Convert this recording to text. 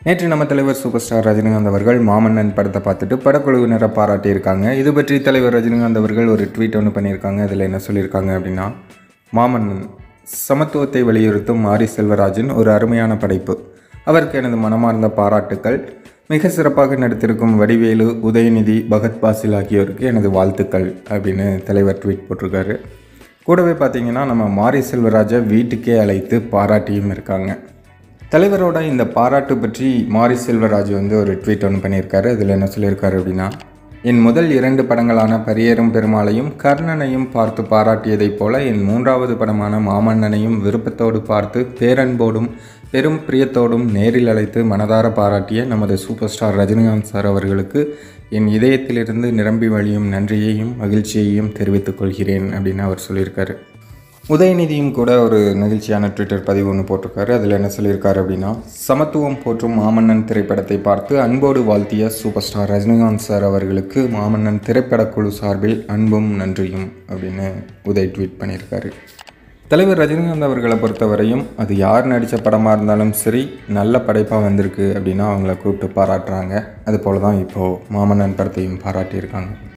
நேற்று நம்ம தலைவர் சூப்பர் ஸ்டார் ரஜினிகாந்த் அவர்கள் மாமன்னன் படத்தை பார்த்துட்டு படக்குழுவினரை பாராட்டியிருக்காங்க இது பற்றி தலைவர் ரஜினிகாந்த் அவர்கள் ஒரு ட்வீட் ஒன்று பண்ணியிருக்காங்க அதில் என்ன சொல்லியிருக்காங்க அப்படின்னா மாமன்னன் சமத்துவத்தை வலியுறுத்தும் மாரி செல்வராஜன் ஒரு அருமையான படைப்பு அவருக்கு எனது மனமார்ந்த பாராட்டுக்கள் மிக சிறப்பாக நடித்திருக்கும் வடிவேலு உதயநிதி பகத் பாசில் ஆகியோருக்கு எனது வாழ்த்துக்கள் அப்படின்னு தலைவர் ட்வீட் போட்டிருக்காரு கூடவே பார்த்தீங்கன்னா நம்ம மாரி செல்வராஜை வீட்டுக்கே அழைத்து பாராட்டியும் இருக்காங்க தலைவரோட இந்த பாராட்டு பற்றி மாரி செல்வராஜ் வந்து ஒரு ட்வீட் ஒன்று பண்ணியிருக்காரு அதில் என்ன சொல்லியிருக்காரு அப்படின்னா என் முதல் இரண்டு படங்களான பரியேறும் பெருமாளையும் கர்ணனையும் பார்த்து பாராட்டியதைப் போல என் மூன்றாவது படமான மாமன்னனையும் விருப்பத்தோடு பார்த்து பேரன்போடும் பெரும் பிரியத்தோடும் நேரில் அழைத்து மனதார பாராட்டிய நமது சூப்பர் ஸ்டார் ரஜினிகாந்த் சார் அவர்களுக்கு என் இதயத்திலிருந்து நிரம்பி வழியும் நன்றியையும் மகிழ்ச்சியையும் தெரிவித்துக் கொள்கிறேன் அப்படின்னு அவர் சொல்லியிருக்காரு உதயநிதியும் கூட ஒரு நெகிழ்ச்சியான ட்விட்டர் பதிவு ஒன்று போட்டிருக்காரு அதில் என்ன சொல்லியிருக்காரு அப்படின்னா சமத்துவம் போற்றும் மாமன்னன் திரைப்படத்தை பார்த்து அன்போடு வாழ்த்திய சூப்பர் ஸ்டார் ரஜினிகாந்த் சார் அவர்களுக்கு மாமன்னன் திரைப்படக்குழு சார்பில் அன்பும் நன்றியும் அப்படின்னு உதய் ட்வீட் பண்ணியிருக்காரு தலைவர் ரஜினிகாந்த் அவர்களை பொறுத்தவரையும் அது யார் நடித்த படமாக இருந்தாலும் சரி நல்ல படைப்பாக வந்திருக்கு அப்படின்னா அவங்கள கூப்பிட்டு பாராட்டுறாங்க அது போல தான் இப்போது மாமன்னன் படத்தையும் பாராட்டியிருக்காங்க